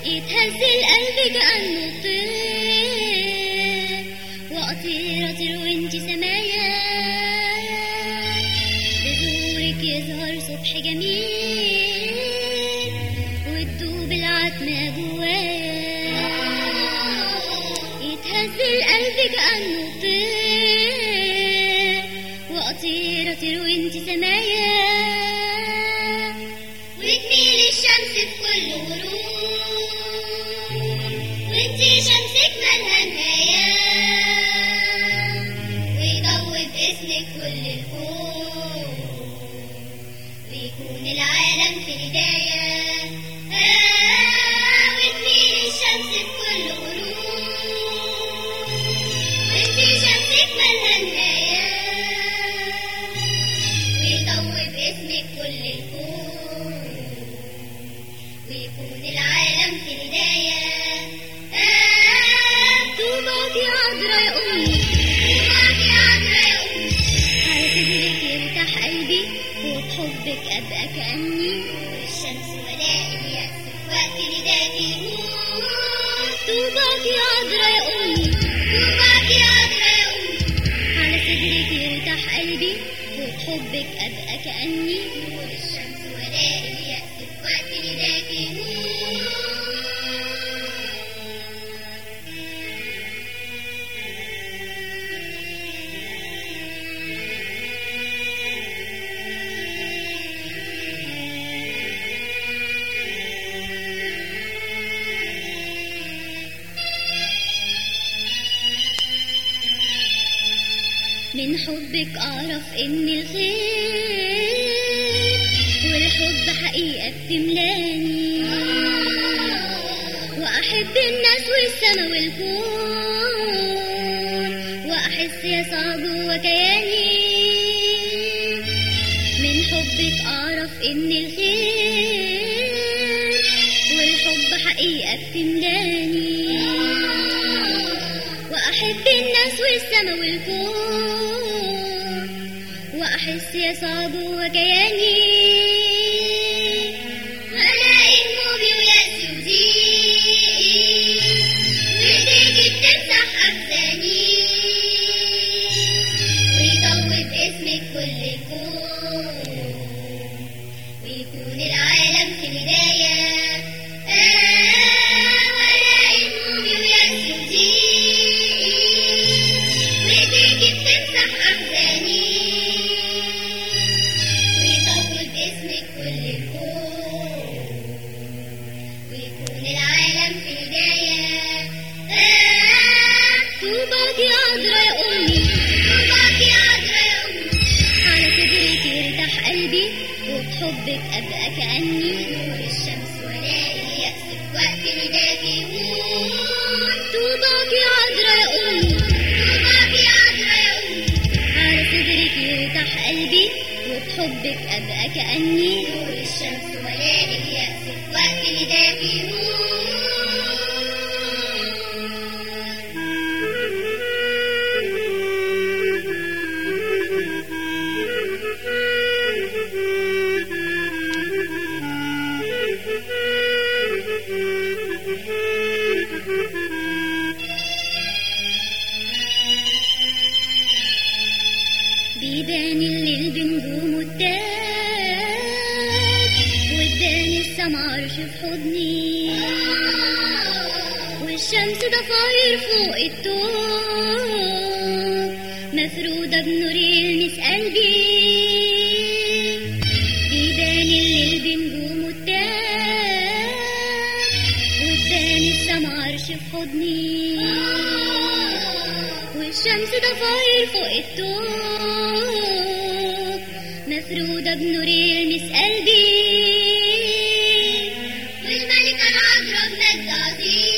يتهز القلب كأنه طير وأطير أطير وانتي سمايا بظهورك يظهر صبح جميل وتدوب العتمة جوايا يتهز القلب كأنه طير وأطير أطير وانتي سمايا وتميل الشمس في كل غروب وانتي شمسك مالها نهاية ويضوي باسمك كل الكون ويكون العالم في هداية آه وتميل الشمس في كل غروب وانتي شمسك مالها نهاية ويضوي باسمك كل الكون ويكون العالم في هداية آه طوباك يا عذرا يا أمي طوباك يا عذرا يا أمي على صدرك يرتاح قلبي وبحبك أبقى كأني والشمس ولاء اليأس في وقت نداك يموت طوباك يا عذرا يا أمي طوباك يا عذرا يا أمي على صدرك يرتاح قلبي وبحبك أبقى كأني والشمس ولاء اليأس في وقت نداك يموت من حبك أعرف إن الخير والحب حقيقة بتملاني وأحب الناس والسما والكون وأحس يسعى جوا كياني من حبك أعرف إن الخير والحب حقيقة بتملاني وأحب الناس والسما والكون وأحس يسعى جوا كياني ولاقي همومي ويأسي وضيقي وإيديكي بتمسح أحزاني ويضوي باسمك كل الكون ويكون العالم في هداية آه ولاقي همومي ويأسي وضيقي وإيديكي بتمسح أحزاني ويطول باسمك كل الكون ويكون العالم في هداية آه طوباك يا عذرا يا أمي طوباك يا عذرا يا أمي على صدرك يرتاح قلبي وبحبك أبقى كأني نور الشمس ولاقي اليأس في وقت نداك يموت طوباك يا عذرا يا أمي طوباك يا عذرا يا أمي على صدرك يرتاح قلبي وبحبك أبقى كأني نور الشمس ولاقي اليأس في وقت نداك يموت بيبان الليل بنجوم التاج واداني السما عرش في حضني والشمس ضفاير فوق الطوب مفرودة بنور يلمس قلبي بيبان الليل بنجوم التاج واداني السما عرش في حضني والشمس ضفاير فوق الطوب مفرودة بنور يلمس قلبي والملكة العذراء بمجد عظيم